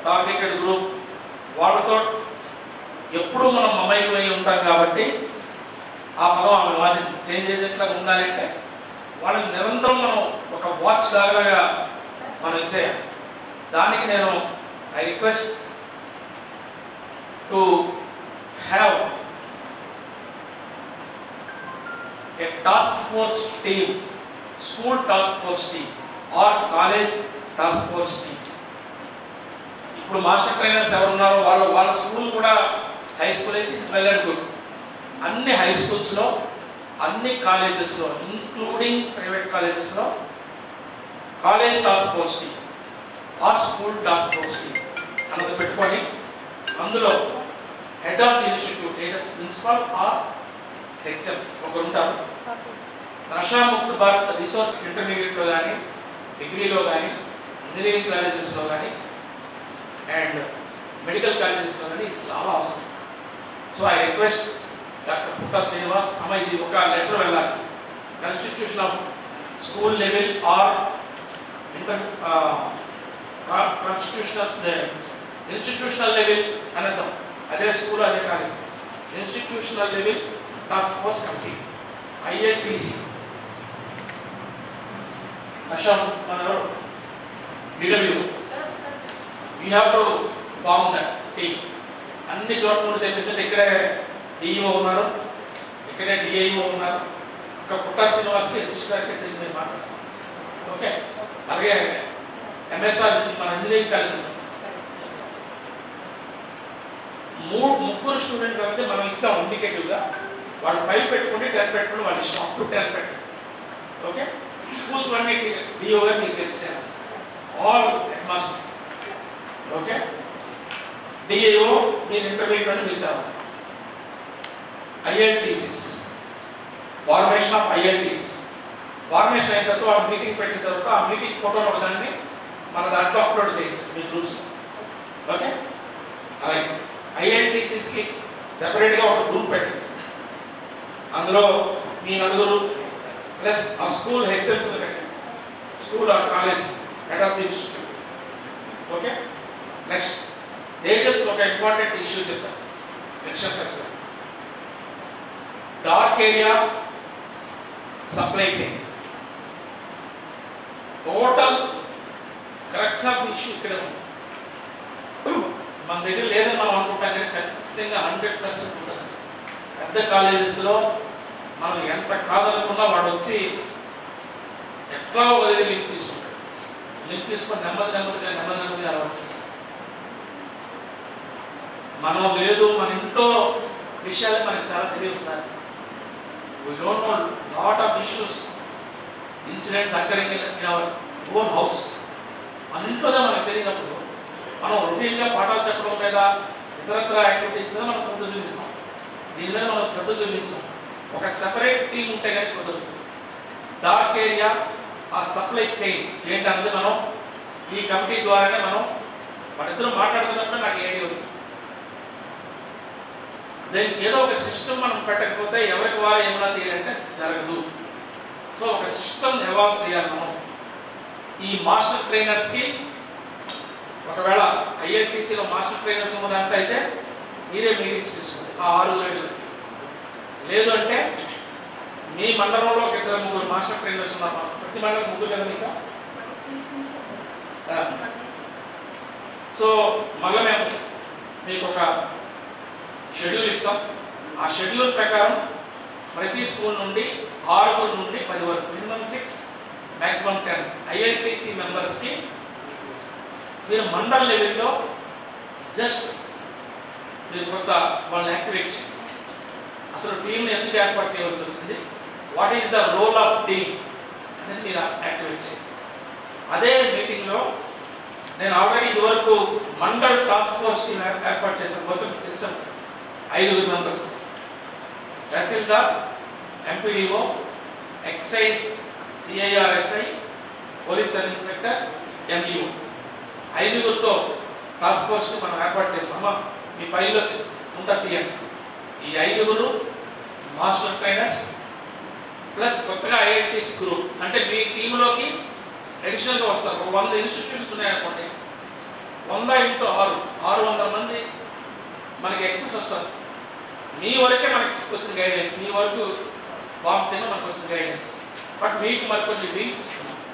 targeted group వాళ్ళతో ఎప్పుడూ మనం మమైకమై ఉంటాం కాబట్టి ఆ పదం ఆమె వాడిని చేంజ్ చేసేట్లా ఉండాలంటే వాళ్ళని నిరంతరం మనం ఒక వాచ్ లాగా మనం ఇచ్చేయాలి దానికి నేను I request to have a task force team school task force team or college task force team ఇప్పుడు మాస్టర్ ట్రైనర్స్ ఎవరు ఉన్నారో వాళ్ళ వాళ్ళ స్కూల్ కూడా హై స్కూల్ అయితే ఇట్స్ వెల్ అండ్ గుడ్ అన్ని హై స్కూల్స్లో అన్ని కాలేజెస్లో ఇంక్లూడింగ్ ప్రైవేట్ కాలేజెస్లో college task force team or school task force team అన్నది పెట్టుకొని అందులో హెడ్ ఆఫ్ ది ఇన్స్టిట్యూట్ ఏదో ప్రిన్సిపాల్ ఆర్ హెచ్ఎం ఒకరు ఉంటారు నషాముక్త భారత్ రిసోర్స్ ఇంటర్మీడియట్లో కానీ డిగ్రీలో కానీ ఇంజనీరింగ్ కాలేజెస్లో కానీ అండ్ మెడికల్ కాలేజెస్లో కానీ ఇది చాలా అవసరం so I request doctor Putta Srinivas అమ్మ ఇది ఒక లెటర్ వెళ్ళాలి constitution of school level or inter constitutional institutional level అనేద్దాం అదే స్కూల్ అదే college institutional level task force committee ILTC అషాం మన ఎవరు డిడబ్ల్యూ we have to form that team అన్ని చోట్ల నుండి తెప్పించండి ఇక్కడే డిఈఓ ఉన్నారు ఇక్కడే డిఐఓ ఉన్నారు ఒక పుట్టా శ్రీనివాస్కి రిజిస్టర్ గారికి మీరు మాట్లాడతాం ఓకే అలాగే ఎంఎస్ఆర్ మన ఇంజనీరింగ్ కాలేజ్ ఉంది మూడు ముగ్గురు స్టూడెంట్స్ అంటే మనం ఇచ్చాం ఇండికేటివ్గా వాళ్ళు ఫైవ్ పెట్టుకుంటే టెన్ పెట్టుకుంటే వాళ్ళు ఇష్టం అప్ టు టెన్ పెట్టండి ఓకే స్కూల్స్ అన్ని డిఓ గారు మీకు తెలిసాను all head masters okay DAO మీరు ఇంటర్మీడియట్ అని మీకు కావాలి ILTCs formation of ILTCs formation అయిన తర్వాత వాళ్ళు మీటింగ్ పెట్టిన తర్వాత ఆ మీటింగ్ ఫోటోలు ఒకదాన్ని మన దాంట్లో అప్లోడ్ చేయొచ్చు మీ గ్రూప్స్ ఓకే అలాగే ఐఎల్టీసీస్కి సెపరేట్గా ఒక గ్రూప్ పెట్టింది అందులో మీ నలుగురు ప్లస్ ఆ స్కూల్ హెచ్ఎల్స్ పెట్టండి school or college head of the institute okay next తేజస్ ఒక ఇంపార్టెంట్ ఇష్యూ చెప్తాను మెన్షన్ పెట్టాను dark area supply chain total corrects of issue ఇక్కడ ఉంది మన దగ్గర లేదని మనం అనుకుంటాం కానీ ఖచ్చితంగా హండ్రెడ్ పర్సెంట్ ఉంటుంది పెద్ద కాలేజెస్లో మనం ఎంత కాదనుకున్నా వాడు వచ్చి ఎట్లా ఒక దగ్గర లింక్ తీసుకుంటాడు లింక్ తీసుకొని నెమ్మది నెమ్మదిగా నెమ్మది నెమ్మదిగా అలవాటు చేస్తాం మనం లేదు మన ఇంట్లో విషయాలు మనకి చాలా తెలియస్తాయి we don't know lot of issues incidents అక్కడికి ఇన్ అవర్ ఓన్ హౌస్ మన ఇంట్లోనే మనకు తెలియనప్పుడు మనం రొటీన్గా పాఠాలు చెప్పడం మీద ఇతరత్ర యాక్టివిటీస్ మీద మనం శ్రద్ధ చూపిస్తాం దీని మీద మనం శ్రద్ధ చూపించాం ఒక సెపరేట్ టీం ఉంటే కానీ కుదరదు డార్క్ ఏరియా ఆ సప్లై చైన్ ఏంటన్నది మనం ఈ కమిటీ ద్వారానే మనం మన ఇద్దరు మాట్లాడుతున్నప్పుడు నాకు ఐడియా వచ్చింది దానికి ఏదో ఒక సిస్టమ్ మనం పెట్టకపోతే ఎవరికి వారు ఏమైనా తీయాలంటే జరగదు సో ఒక సిస్టమ్ ఎవాల్వ్ చేయాలి మనం ఈ మాస్టర్ ట్రైనర్స్కి ఒకవేళ ఐఎల్టీసీలో మాస్టర్ ట్రైనర్స్ ఉన్న దాంట్లో అయితే మీరే మీటింగ్స్ తీసుకోండి ఆ ఆరు ఏడు లేదు అంటే మీ మండలంలో ఒక ఇద్దరు ముగ్గురు మాస్టర్ ట్రైనర్స్ ఉన్నారు ప్రతి మండలం ముగ్గురు కదా మీకు సో మళ్ళీ మేము మీకు ఒక షెడ్యూల్ ఇస్తాం ఆ షెడ్యూల్ ప్రకారం ప్రతి స్కూల్ నుండి ఆరుగురు నుండి పది వరకు minimum six maximum ten ILTC మెంబర్స్కి మీరు మండల్ లెవెల్లో జస్ట్ మీరు కొంత వాళ్ళని యాక్టివేట్ చేయండి అసలు టీంని ఎందుకు ఏర్పాటు చేయవలసి వచ్చింది what is the role of team అనేది మీరు యాక్టివేట్ చేయండి అదే మీటింగ్లో నేను ఆల్రెడీ ఇదివరకు మండల్ టాస్క్ ఫోర్స్ టీం ఏర్పాటు చేసిన కోసం మీకు తెలుసు ఐదుగురు members tahsildar MPDO excise CI or SI police sub inspector MEO ఐదుగురితో టాస్క్ ఫోర్స్ మనం ఏర్పాటు చేస్తామా మీ ఫైల్లో ఉంటా తీయండి ఈ ఐదుగురు మాస్టర్ ట్రైనర్స్ ప్లస్ కొత్తగా ఐఐటీస్ గ్రూప్ అంటే మీ టీంలోకి అడిషనల్గా వస్తారు ఒక వంద ఇన్స్టిట్యూషన్స్ ఉన్నాయనుకోండి వంద ఇంటూ ఆరు ఆరు వందల మంది మనకి ఎక్సెస్ వస్తారు మీ వరకే మనకి వచ్చిన గైడెన్స్ మీ వరకు బాంబ్స్ అయినా మనకు వచ్చిన గైడెన్స్ బట్ మీకు మరి కొన్ని లింక్స్ ఇస్తున్నాం